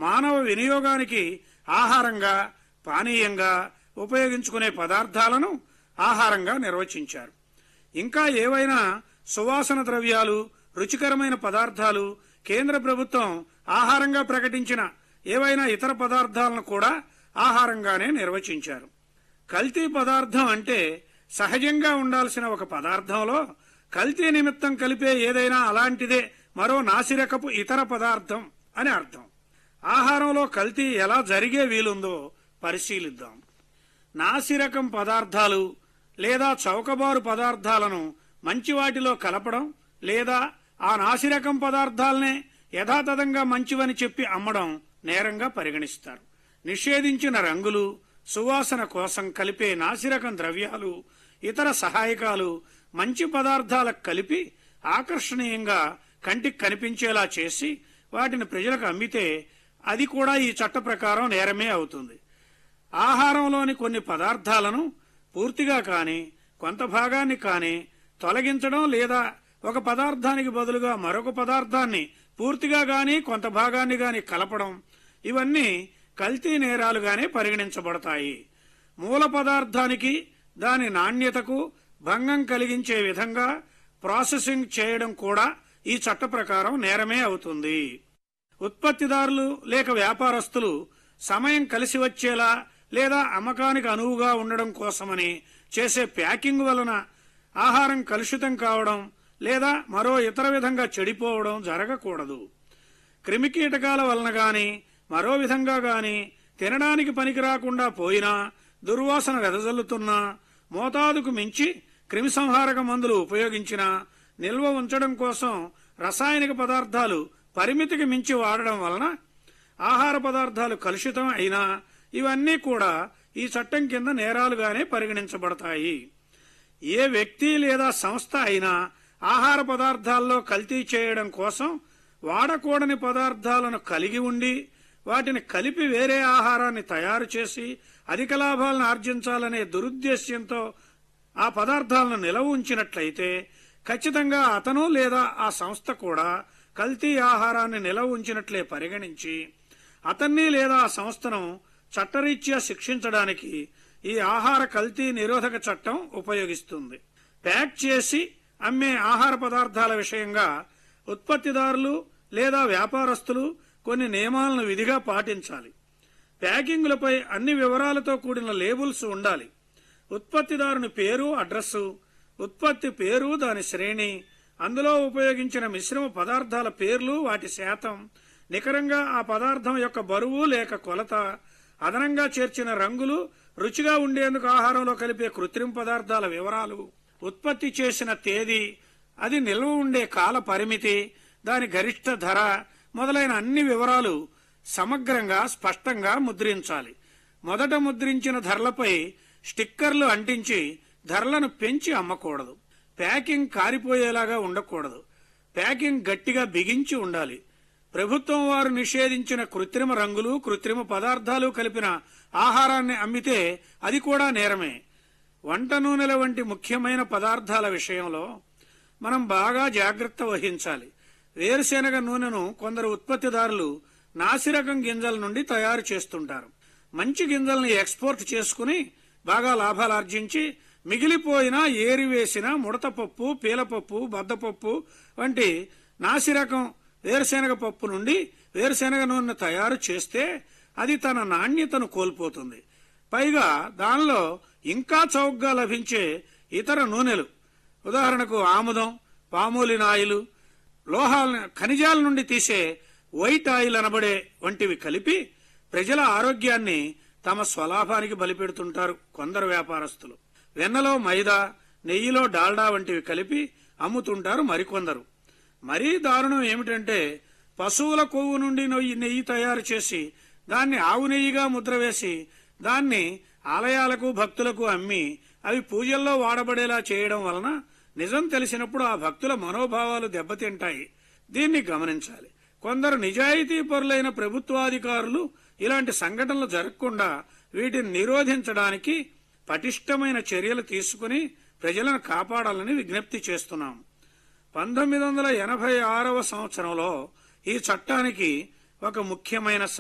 మానవ వినియోగానికి ఆహారంగా పానీయంగా ఉపయోగించుకునే పదార్థాలను ఆహారంగా నిర్వచించారు ఇంకా ఏవైనా సువాసన ద్రవ్యాలు రుచికరమైన పదార్థాలు కేంద్ర ప్రభుత్వం ఆహారంగా ప్రకటించిన ఏవైనా ఇతర పదార్థాలను కూడా ఆహారంగానే నిర్వచించారు కల్తీ పదార్థం అంటే సహజంగా ఉండాల్సిన ఒక పదార్థంలో కల్తీ నిమిత్తం కలిపే ఏదైనా అలాంటిదే మరో నాసిరకపు ఇతర పదార్థం అని అర్థం ఆహారంలో కల్తీ ఎలా జరిగే వీలుందో పరిశీలిద్దాం నాసిరకం పదార్థాలు లేదా చౌకబారు పదార్థాలను మంచి వాటిలో కలపడం లేదా ఆ నాసిరకం పదార్థాలనే యథాతథంగా మంచివని చెప్పి అమ్మడం నేరంగా పరిగణిస్తారు నిషేధించిన రంగులు సువాసన కోసం కలిపే నాసిరకం ద్రవ్యాలు ఇతర సహాయకాలు మంచి పదార్థాలకు కలిపి ఆకర్షణీయంగా కంటికి కనిపించేలా చేసి వాటిని ప్రజలకు అమ్మితే అది కూడా ఈ చట్ట ప్రకారం నేరమే అవుతుంది ఆహారంలోని కొన్ని పదార్థాలను పూర్తిగా కాని కొంత భాగాన్ని కాని తొలగించడం లేదా ఒక పదార్థానికి బదులుగా మరొక పదార్థాన్ని పూర్తిగా గాని కొంత భాగాన్ని గాని కలపడం ఇవన్నీ కల్తీ నేరాలుగానే పరిగణించబడతాయి మూల పదార్థానికి దాని నాణ్యతకు భంగం కలిగించే విధంగా ప్రాసెసింగ్ చేయడం కూడా ఈ చట్ట ప్రకారం నేరమే అవుతుంది ఉత్పత్తిదారులు లేక వ్యాపారస్తులు సమయం కలిసి వచ్చేలా లేదా అమ్మకానికి అనువుగా ఉండడం కోసమని చేసే ప్యాకింగ్ వలన ఆహారం కలుషితం కావడం లేదా మరో ఇతర విధంగా చెడిపోవడం జరగకూడదు క్రిమికీటకాల వలన గాని మరో విధంగా గాని తినడానికి పనికి రాకుండా పోయినా దుర్వాసన వెదజల్లుతున్నా మోతాదుకు మించి క్రిమిసంహారక మందులు ఉపయోగించినా నిల్వ ఉంచడం కోసం రసాయనిక పదార్థాలు పరిమితికి మించి వాడడం వలన ఆహార పదార్థాలు కలుషితం అయినా ఇవన్నీ కూడా ఈ చట్టం కింద నేరాలుగానే పరిగణించబడతాయి ఏ వ్యక్తి లేదా సంస్థ అయినా ఆహార పదార్థాల్లో కల్తీ చేయడం కోసం వాడకూడని పదార్థాలను కలిగి ఉండి వాటిని కలిపి వేరే ఆహారాన్ని తయారు చేసి అధిక లాభాలను ఆర్జించాలనే దురుద్దేశ్యంతో ఆ పదార్థాలను నిలవ ఉంచినట్లయితే ఖచ్చితంగా అతను లేదా ఆ సంస్థ కూడా కల్తీ ఆహారాన్ని నిలవ ఉంచినట్లే పరిగణించి అతన్ని లేదా ఆ సంస్థను చట్టరీత్యా శిక్షించడానికి ఈ ఆహార కల్తీ నిరోధక చట్టం ఉపయోగిస్తుంది ప్యాక్ చేసి అమ్మే ఆహార పదార్థాల విషయంగా ఉత్పత్తిదారులు లేదా వ్యాపారస్తులు కొన్ని నియమాలను విధిగా పాటించాలి ప్యాకింగులపై అన్ని వివరాలతో కూడిన లేబుల్స్ ఉండాలి ఉత్పత్తిదారుని పేరు అడ్రస్సు ఉత్పత్తి పేరు దాని శ్రేణి అందులో ఉపయోగించిన మిశ్రమ పదార్థాల పేర్లు వాటి శాతం నికరంగా ఆ పదార్థం యొక్క బరువు లేక కొలత అదనంగా చేర్చిన రంగులు రుచిగా ఉండేందుకు ఆహారంలో కలిపే కృత్రిమ పదార్థాల వివరాలు ఉత్పత్తి చేసిన తేదీ అది నిల్వ ఉండే కాల పరిమితి దాని గరిష్ట ధర మొదలైన అన్ని వివరాలు సమగ్రంగా స్పష్టంగా ముద్రించాలి మొదట ముద్రించిన ధరలపై స్టిక్కర్లు అంటించి ధరలను పెంచి అమ్మకూడదు ప్యాకింగ్ కారిపోయేలాగా ఉండకూడదు ప్యాకింగ్ గట్టిగా బిగించి ఉండాలి ప్రభుత్వం వారు నిషేధించిన కృత్రిమ రంగులు కృత్రిమ పదార్థాలు కలిపిన ఆహారాన్ని అమ్మితే అది కూడా నేరమే వంట నూనెల వంటి ముఖ్యమైన పదార్థాల విషయంలో మనం బాగా జాగ్రత్త వహించాలి వేరుశెనగ నూనెను కొందరు ఉత్పత్తిదారులు నాసిరకం గింజల నుండి తయారు చేస్తుంటారు మంచి గింజల్ని ఎక్స్పోర్ట్ చేసుకుని బాగా లాభాలు ఆర్జించి మిగిలిపోయిన ఏరివేసిన ముడతపప్పు పీలపప్పు బద్దపప్పు వంటి నాసిరకం వేరుశెనగ పప్పు నుండి వేరుశెనగ నూనె తయారు చేస్తే అది తన నాణ్యతను కోల్పోతుంది పైగా దానిలో ఇంకా చౌకగా లభించే ఇతర నూనెలు ఉదాహరణకు ఆముదం పామోలిన్ ఆయిల్ లోహాల ఖనిజాల నుండి తీసే వైట్ ఆయిల్ అనబడే వంటివి కలిపి ప్రజల ఆరోగ్యాన్ని తమ స్వలాభానికి బలిపెడుతుంటారు కొందరు వ్యాపారస్తులు వెన్నలో మైదా నెయ్యిలో డాల్డా వంటివి కలిపి అమ్ముతుంటారు మరికొందరు మరీ దారుణం ఏమిటంటే పశువుల కొవ్వు నుండి నెయ్యి నెయ్యి తయారు చేసి దాన్ని ఆవు నెయ్యిగా ముద్ర వేసి దాన్ని ఆలయాలకు భక్తులకు అమ్మి అవి పూజల్లో వాడబడేలా చేయడం వలన నిజం తెలిసినప్పుడు ఆ భక్తుల మనోభావాలు దెబ్బతింటాయి దీన్ని గమనించాలి కొందరు నిజాయితీ పరులైన ప్రభుత్వాధికారులు ఇలాంటి సంఘటనలు జరగకుండా వీటిని నిరోధించడానికి పటిష్టమైన చర్యలు తీసుకుని ప్రజలను కాపాడాలని విజ్ఞప్తి చేస్తున్నాం పంతొమ్మిది వందల ఎనభై ఆరవ సంవత్సరంలో ఈ చట్టానికి ఒక ముఖ్యమైన